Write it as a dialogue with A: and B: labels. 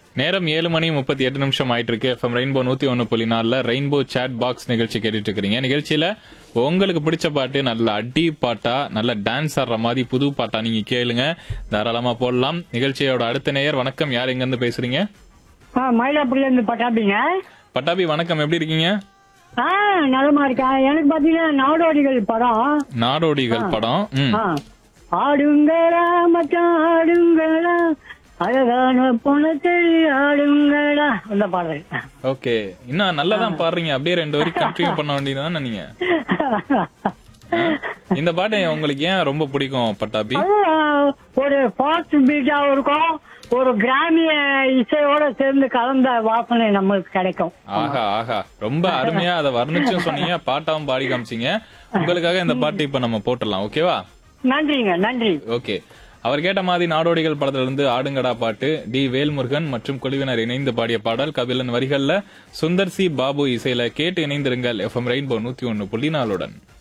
A: நேரம் ஏழு மணி முப்பத்தி எட்டு நிமிஷம் ஆயிட்டு இருக்கு எஃப்எம் ரெயின்போ நூத்தி ஒன்னு புள்ளி நாலுல ரெயின்போ சேட் பாக்ஸ் நிகழ்ச்சி கேட்டுட்டு இருக்கிறீங்க நிகழ்ச்சியில உங்களுக்கு பிடிச்ச பாட்டு நல்ல அடி பாட்டா நல்ல டான்ஸ் ஆடுற மாதிரி புது பாட்டா நீங்க கேளுங்க தாராளமா போடலாம் நிகழ்ச்சியோட அடுத்த நேயர் வணக்கம் யார் எங்க இருந்து பேசுறீங்க
B: ஆ மயிலாப்பூர்ல இருந்து பட்டாபிங்க
A: பட்டாபி வணக்கம் எப்படி இருக்கீங்க
B: ஆ நலமா இருக்கா எனக்கு பாத்தீங்கன்னா நாடோடிகள் படம்
A: நாடோடிகள் படம் ம்
B: ஆ. ஆடுங்களா மச்சான் ஆடுங்களா அழகான பொணத்தெளி ஆடுங்களா அந்த பாடல்
A: ஓகே இன்னும் நல்லா தான் பாடுறீங்க அப்படியே ரெண்டு வரைக்கும் கண்டினியூ பண்ண வேண்டியதுதானே நீங்க ஆ? இந்த பாட்டு உங்களுக்கு ஏன் ரொம்ப பிடிக்கும் பட்டாபி
B: அது, ஒரு ஃபாஸ்ட் பீட்டாவும் இருக்கும் ஒரு கிராமிய இசையோட சேர்ந்து கலந்த வாசனை நம்மளுக்கு கிடைக்கும்
A: ஆஹா ஆஹா ரொம்ப அருமையா அதை வர்ணிச்சும் சொன்னீங்க பாட்டாவும் பாடி காமிச்சீங்க உங்களுக்காக இந்த பாட்டு இப்ப நம்ம போட்டுடலாம் ஓகேவா
B: நன்றிங்க நன்றி
A: ஓகே அவர் கேட்ட மாதிரி நாடோடிகள் படத்துல இருந்து ஆடுங்கடா பாட்டு டி வேல்முருகன் மற்றும் குழுவினர் இணைந்து பாடிய பாடல் கபிலன் வரிகள்ல சுந்தர் சி பாபு இசையில கேட்டு இணைந்திருங்கள் எஃப்எம் ரெயின்போ நூத்தி ஒன்னு புள்ளி நாலுடன்